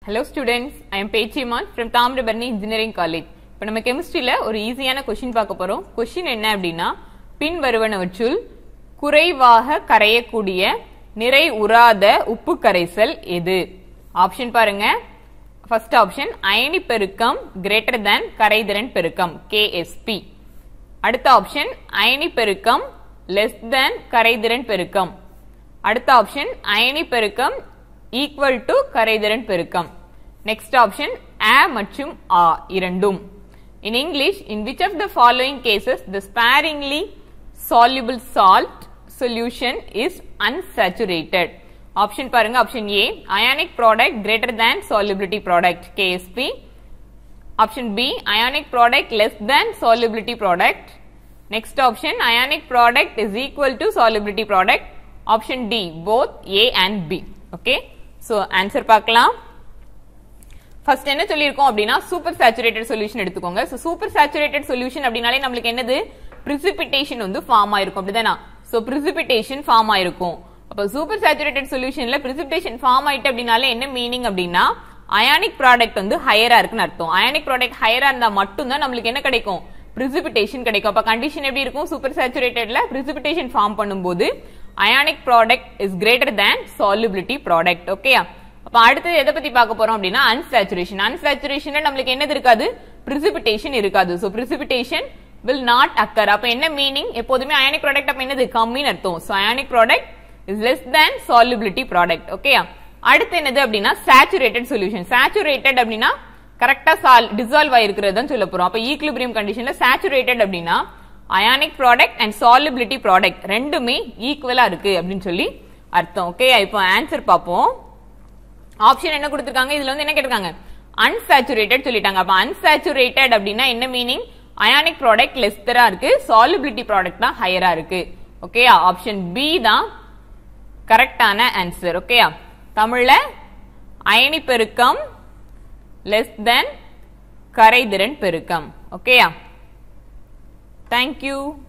hello students I am Pechiman from Thamirabarani engineering college இப்போ நம்ம கெமிஸ்ட்ரியில ஒரு ஈஸியான கொஷின் பார்க்க போறோம் கொஷின் என்ன அப்படின்னா பின் வருவனவற்றுள் குறைவாக கரையக்கூடிய நிறை உறாத உப்பு கரைசல் எது ஆப்ஷன் பாருங்க ஃபர்ஸ்ட் ஆப்ஷன் அயனி பெருக்கம் கிரேட்டர் than கரைதிறன் பெருக்கம் கேஎஸ்பி அடுத்த ஆப்ஷன் அயனி பெருக்கம் லெஸ் than கரைதிறன் பெருக்கம் அடுத்த ஆப்ஷன் அயனி பெருக்கம் ஈக்குவல் டு கரைதிறன் பெருக்கம் நெக்ஸ்ட் ஆப்ஷன் a மற்றும் ஆ இரண்டும் in English in which of the following cases the sparingly soluble salt solution is unsaturated option பாருங்க option A ionic product greater than solubility product KSP option B ionic product less than solubility product next option ionic product is equal to solubility product option D both A and B okay so answer பார்க்கலாம் first என்ன சொல்லியிருக்கோம் அப்படின்னா supersaturated solution எடுத்துக்கோங்க so supersaturated solution அப்படின்னாலே நம்மளுக்கு என்னது precipitation வந்து form ஆயிருக்கும் அப்படிதானா சோ precipitation ஃபார்ம் ஆயிருக்கும் அப்ப சூப்பர் சேச்சுரேட்டட் சொல்யூஷன்ல precipitation ஃபார்ம் ஆயிட்டு அப்படின்னாலே என்ன மீனிங் அப்படின்னா அயானிக் ப்ராடக்ட் வந்து ஹையரா இருக்குன்னு அர்த்தம் அயானிக் ப்ராடக்ட் ஹையரா இருந்தா மட்டும்தான் நம்மளுக்கு என்ன கிடைக்கும் precipitation கிடைக்கும் அப்ப கண்டிஷன் எப்படி இருக்கும் சூப்பர் சேச்சுரேட்டட்ல precipitation ஃபார்ம் பண்ணும்போது ionic product is greater than solubility product ஓகேயா அப்ப அடுத்தது எதை பத்தி பார்க்க போறோம் அப்படின்னா அன்சாச்சுரேஷன் அன்சாச்சுரேஷன்ல நம்மளுக்கு என்னது இருக்காது precipitation இருக்காது so precipitation will not occur அப்ப என்ன மீனிங் எப்போதுமே அயானிக் ப்ராடக்ட் அப்ப என்னது கம்மின்னு அர்த்தம் so ionic product is less than solubility product ஓகேயா அடுத்து என்னது அப்படின்னா சேச்சுரேட்டட் சொல்யூஷன் சேச்சுரேட்டட் அப்படின்னா கரெக்டா சால் டிசால்வ் ஆயிருக்கிறது தான் சொல்ல போறோம் அப்ப ஈக்லிபிரியம் கண்டிஷன்ல சேச்சுரேட்டட் அப்படின்னா ionic product and solubility product ரெண்டுமே ஈக்குவலா இருக்கு அப்படின்னு சொல்லி அர்த்தம் ஓகே இப்போ ஆன்சர் பார்ப்போம் ஆப்ஷன் என்ன கொடுத்திருக்காங்க இதுல வந்து என்ன கேட்டிருக்காங்க அன்சாச்சுரேட்டட் சொல்லிட்டாங்க அப்ப அன்சாச்சுரேட்டட் அப்படின்னா என்ன மீனிங் அயானிக் ப்ராடக்ட் லெஸ்தரா இருக்கு solubility ப்ராடக்ட் தான் ஹையரா இருக்கு ஓகேயா ஆப்ஷன் பி தான் கரெக்டான ஆன்சர் ஓகேயா தமிழ்ல அயனி பெருக்கம் லெஸ் தென் கரைதிறன் பெருக்கம் ஓகேயா தேங்க்யூ